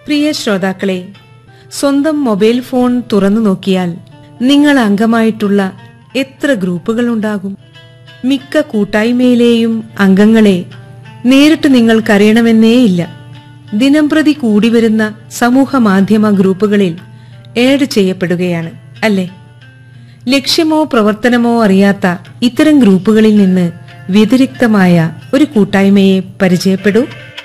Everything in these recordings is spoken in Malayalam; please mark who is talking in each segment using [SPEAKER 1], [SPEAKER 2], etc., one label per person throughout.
[SPEAKER 1] പ്രിയ ശ്രോതാക്കളെ സ്വന്തം മൊബൈൽ ഫോൺ തുറന്നു നോക്കിയാൽ നിങ്ങൾ അംഗമായിട്ടുള്ള എത്ര ഗ്രൂപ്പുകളുണ്ടാകും മിക്ക കൂട്ടായ്മയിലെയും അംഗങ്ങളെ നേരിട്ട് നിങ്ങൾക്കറിയണമെന്നേയില്ല ദിനംപ്രതി കൂടിവരുന്ന സമൂഹ മാധ്യമ ഗ്രൂപ്പുകളിൽ ഏഡ് ചെയ്യപ്പെടുകയാണ് അല്ലേ ലക്ഷ്യമോ പ്രവർത്തനമോ അറിയാത്ത ഇത്തരം ഗ്രൂപ്പുകളിൽ നിന്ന് വ്യതിരിക്തമായ ഒരു കൂട്ടായ്മയെ പരിചയപ്പെടൂ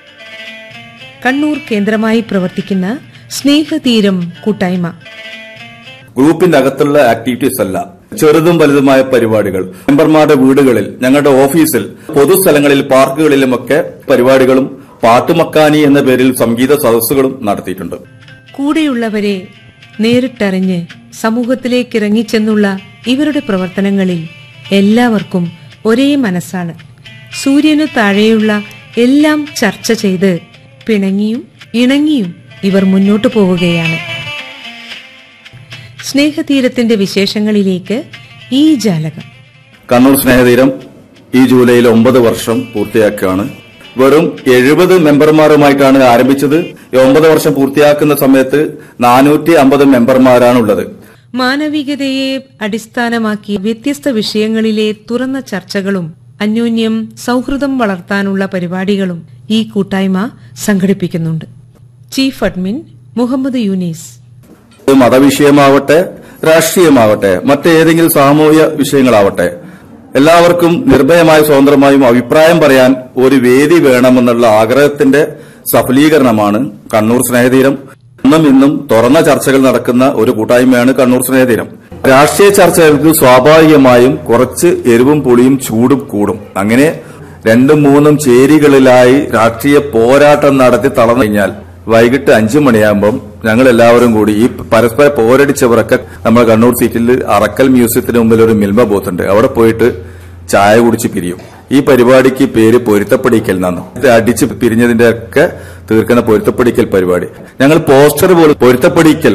[SPEAKER 1] കണ്ണൂർ കേന്ദ്രമായി പ്രവർത്തിക്കുന്ന സ്നേഹതീരം കൂട്ടായ്മ
[SPEAKER 2] ഗ്രൂപ്പിന്റെ അകത്തുള്ള ആക്ടിവിറ്റീസ് അല്ല ചെറുതും വലുതുമായ പരിപാടികൾ മെമ്പർമാരുടെ വീടുകളിൽ ഞങ്ങളുടെ ഓഫീസിൽ പൊതുസ്ഥലങ്ങളിൽ പാർക്കുകളിലുമൊക്കെ പരിപാടികളും പാട്ടുമക്കാനി എന്ന പേരിൽ സംഗീത സദസ്സുകളും നടത്തിയിട്ടുണ്ട്
[SPEAKER 1] കൂടെയുള്ളവരെ നേരിട്ടറിഞ്ഞ് സമൂഹത്തിലേക്ക് ഇറങ്ങിച്ചെന്നുള്ള ഇവരുടെ പ്രവർത്തനങ്ങളിൽ എല്ലാവർക്കും ഒരേ മനസ്സാണ് സൂര്യനു താഴെയുള്ള എല്ലാം ചർച്ച ചെയ്ത് പിണങ്ങിയും ഇണങ്ങിയും ഇവർ മുന്നോട്ടു പോവുകയാണ് സ്നേഹതീരത്തിന്റെ വിശേഷങ്ങളിലേക്ക് ഈ ജാലകം
[SPEAKER 2] കണ്ണൂർ സ്നേഹതീരം ഈ ജൂലൈയിൽ ഒമ്പത് വർഷം പൂർത്തിയാക്കുകയാണ് വെറും എഴുപത് മെമ്പർമാരുമായിട്ടാണ് ആരംഭിച്ചത് ഈ ഒമ്പത് വർഷം പൂർത്തിയാക്കുന്ന സമയത്ത് നാനൂറ്റി അമ്പത് മെമ്പർമാരാണുള്ളത്
[SPEAKER 1] മാനവികതയെ അടിസ്ഥാനമാക്കി വ്യത്യസ്ത വിഷയങ്ങളിലെ തുറന്ന ചർച്ചകളും അന്യോന്യം സൗഹൃദം വളർത്താനുള്ള പരിപാടികളും ഈ കൂട്ടായ്മ സംഘടിപ്പിക്കുന്നുണ്ട് ചീഫ് അഡ്മിൻ മുഹമ്മദ് യൂനീസ്
[SPEAKER 2] ഇത് മതവിഷയമാവട്ടെ രാഷ്ട്രീയമാവട്ടെ മറ്റേതെങ്കിലും സാമൂഹ്യ വിഷയങ്ങളാവട്ടെ എല്ലാവർക്കും നിർഭയമായി സ്വതന്ത്രമായും അഭിപ്രായം പറയാൻ ഒരു വേദി വേണമെന്നുള്ള ആഗ്രഹത്തിന്റെ സഫലീകരണമാണ് കണ്ണൂർ സ്നേഹതീരം ഇന്നും ഇന്നും തുറന്ന ചർച്ചകൾ നടക്കുന്ന ഒരു കൂട്ടായ്മയാണ് കണ്ണൂർ സ്നേഹതീരം രാഷ്ട്രീയ ചർച്ചകൾക്ക് സ്വാഭാവികമായും കുറച്ച് എരിവും പുളിയും ചൂടും കൂടും അങ്ങനെ രണ്ടും മൂന്നും ചേരികളിലായി രാഷ്ട്രീയ പോരാട്ടം നടത്തി തളർന്നു കഴിഞ്ഞാൽ വൈകിട്ട് അഞ്ചു മണിയാകുമ്പം ഞങ്ങൾ എല്ലാവരും കൂടി ഈ പരസ്പരം പോരടിച്ചവരൊക്കെ നമ്മൾ കണ്ണൂർ സീറ്റിൽ അറക്കൽ മ്യൂസിയത്തിന് മുമ്പിൽ ഒരു മിൽമ ബൂത്ത് ഉണ്ട് അവിടെ പോയിട്ട് ചായ കുടിച്ച് പിരിയും ഈ പരിപാടിക്ക് പേര് പൊരുത്തപ്പെടിക്കൽ എന്നാണ് ഇത് അടിച്ച് പിരിഞ്ഞതിന്റെ ഒക്കെ തീർക്കുന്ന പൊരുത്തപ്പെടിക്കൽ പരിപാടി ഞങ്ങൾ പോസ്റ്റർ പോലും പൊരുത്തപ്പെടിക്കൽ